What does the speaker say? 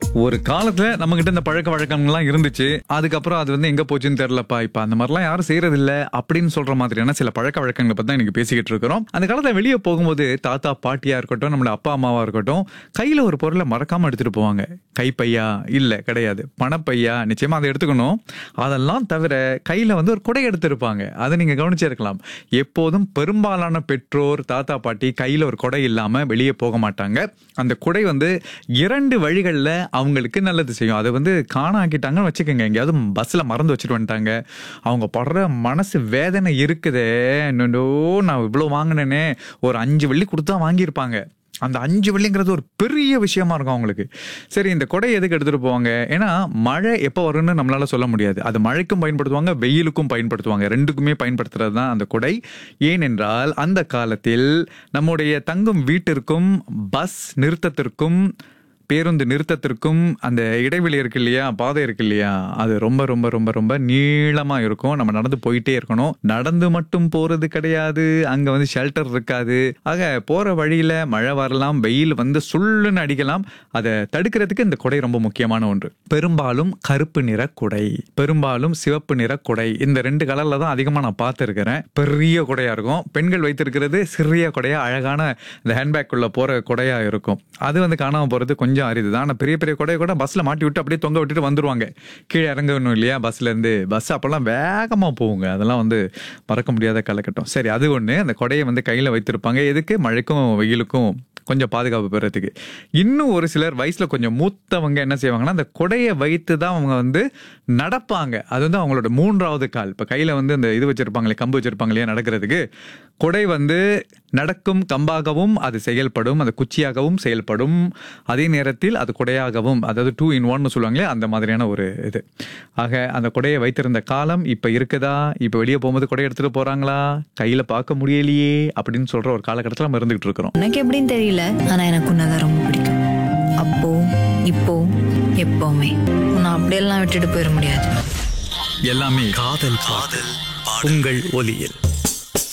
ஒரு காலத்துல நம்ம கிட்ட இந்த பழக்க வழக்கங்கள்லாம் இருந்துச்சு அதுக்கப்புறம் அது வந்து எங்க போச்சுன்னு தெரியலப்பா இப்ப அந்த மாதிரிலாம் யாரும் செய்யறது இல்ல அப்படின்னு சொல்ற மாதிரியான சில பழக்க வழக்கங்களை பத்தி தான் இன்னைக்கு பேசிக்கிட்டு இருக்கிறோம் அந்த காலத்துல வெளியே போகும்போது தாத்தா பாட்டியா இருக்கட்டும் நம்மளோட அப்பா அம்மாவா இருக்கட்டும் கையில ஒரு பொருளை மறக்காம எடுத்துட்டு போவாங்க கைப்பையா இல்ல கிடையாது பணப்பையா நிச்சயமா அதை எடுத்துக்கணும் அதெல்லாம் தவிர கையில வந்து ஒரு குடை எடுத்திருப்பாங்க அதை நீங்க கவனிச்சிருக்கலாம் எப்போதும் பெரும்பாலான பெற்றோர் தாத்தா பாட்டி கையில ஒரு குடை இல்லாம வெளியே போக மாட்டாங்க அந்த குடை வந்து இரண்டு வழிகளில் அவங்களுக்கு நல்லது செய்யும் அதை வந்து காணாக்கிட்டாங்கன்னு வச்சுக்கோங்க எங்கேயாவது பஸ்ஸில் மறந்து வச்சுட்டு வந்துட்டாங்க அவங்க படுற மனசு வேதனை இருக்குதே என்னடோ நான் இவ்வளோ வாங்கினேனே ஒரு அஞ்சு வெள்ளி கொடுத்தா வாங்கியிருப்பாங்க அந்த அஞ்சு வெள்ளிங்கிறது ஒரு பெரிய விஷயமா இருக்கும் அவங்களுக்கு சரி இந்த கொடை எதுக்கு எடுத்துட்டு போவாங்க ஏன்னா மழை எப்போ வரும்னு நம்மளால சொல்ல முடியாது அது மழைக்கும் பயன்படுத்துவாங்க வெயிலுக்கும் பயன்படுத்துவாங்க ரெண்டுக்குமே பயன்படுத்துறது தான் அந்த கொடை ஏனென்றால் அந்த காலத்தில் நம்முடைய தங்கும் வீட்டிற்கும் பஸ் நிறுத்தத்திற்கும் பேருந்து நிறுத்தத்திற்கும் அந்த இடைவெளி இருக்கு இல்லையா பாதை இருக்கு இல்லையா அது ரொம்ப ரொம்ப ரொம்ப ரொம்ப நீளமா இருக்கும் நம்ம நடந்து போயிட்டே இருக்கணும் நடந்து மட்டும் போறது கிடையாது அங்க வந்து ஷெல்டர் இருக்காது ஆக போற வழியில மழை வரலாம் வெயில் வந்து சுள்ளுன்னு அடிக்கலாம் அதை தடுக்கிறதுக்கு இந்த குடை ரொம்ப முக்கியமான ஒன்று பெரும்பாலும் கருப்பு நிற குடை பெரும்பாலும் சிவப்பு நிற குடை இந்த ரெண்டு கலர்ல தான் அதிகமா நான் பார்த்துருக்கிறேன் பெரிய குடையா இருக்கும் பெண்கள் வைத்திருக்கிறது சிறிய குடையா அழகான இந்த ஹேண்ட்பேக் உள்ள போற குடையா இருக்கும் அது வந்து காணாம போறது கொஞ்சம் அரிது தான் ஆனா பெரிய பெரிய குடையை கூட பஸ்ல மாட்டி விட்டு அப்படியே தொங்க விட்டுட்டு வந்துருவாங்க கீழே இறங்கணும் இல்லையா பஸ்ல இருந்து பஸ் அப்பெல்லாம் வேகமா போகுங்க அதெல்லாம் வந்து மறக்க முடியாத காலகட்டம் சரி அது ஒண்ணு அந்த கொடையை வந்து கையில வைத்திருப்பாங்க எதுக்கு மழைக்கும் வெயிலுக்கும் கொஞ்சம் பாதுகாப்பு பெறத்துக்கு இன்னும் ஒரு சிலர் வயசுல கொஞ்சம் மூத்தவங்க என்ன செய்வாங்கன்னா அந்த கொடையை வைத்து தான் அவங்க வந்து நடப்பாங்க அது வந்து அவங்களோட மூன்றாவது கால் இப்ப கையில வந்து இந்த இது வச்சிருப்பாங்களே கம்பு வச்சிருப்பாங்க இல்லையா நடக்கிறதுக்கு கொடை வந்து நடக்கும் கம்பாகவும் அது செயல்படும் அது குச்சியாகவும் செயல்படும் அதே நேரத்தில் அது கொடையாகவும் அதாவது டூ இன் ஒன்னு சொல்லுவாங்களே அந்த மாதிரியான ஒரு இது ஆக அந்த கொடையை வைத்திருந்த காலம் இப்ப இருக்குதா இப்ப வெளியே போகும்போது கொடை எடுத்துட்டு போறாங்களா கையில பார்க்க முடியலையே அப்படின்னு சொல்ற ஒரு காலகட்டத்தில் நம்ம இருந்துகிட்டு இருக்கிறோம் உனக்கு எப்படின்னு தெரியல ஆனா எனக்கு உன்னதான் ரொம்ப பிடிக்கும் அப்போ இப்போ எப்பவுமே உன்னை அப்படியெல்லாம் விட்டுட்டு போயிட முடியாது எல்லாமே காதல் காதல் உங்கள் ஒலியில்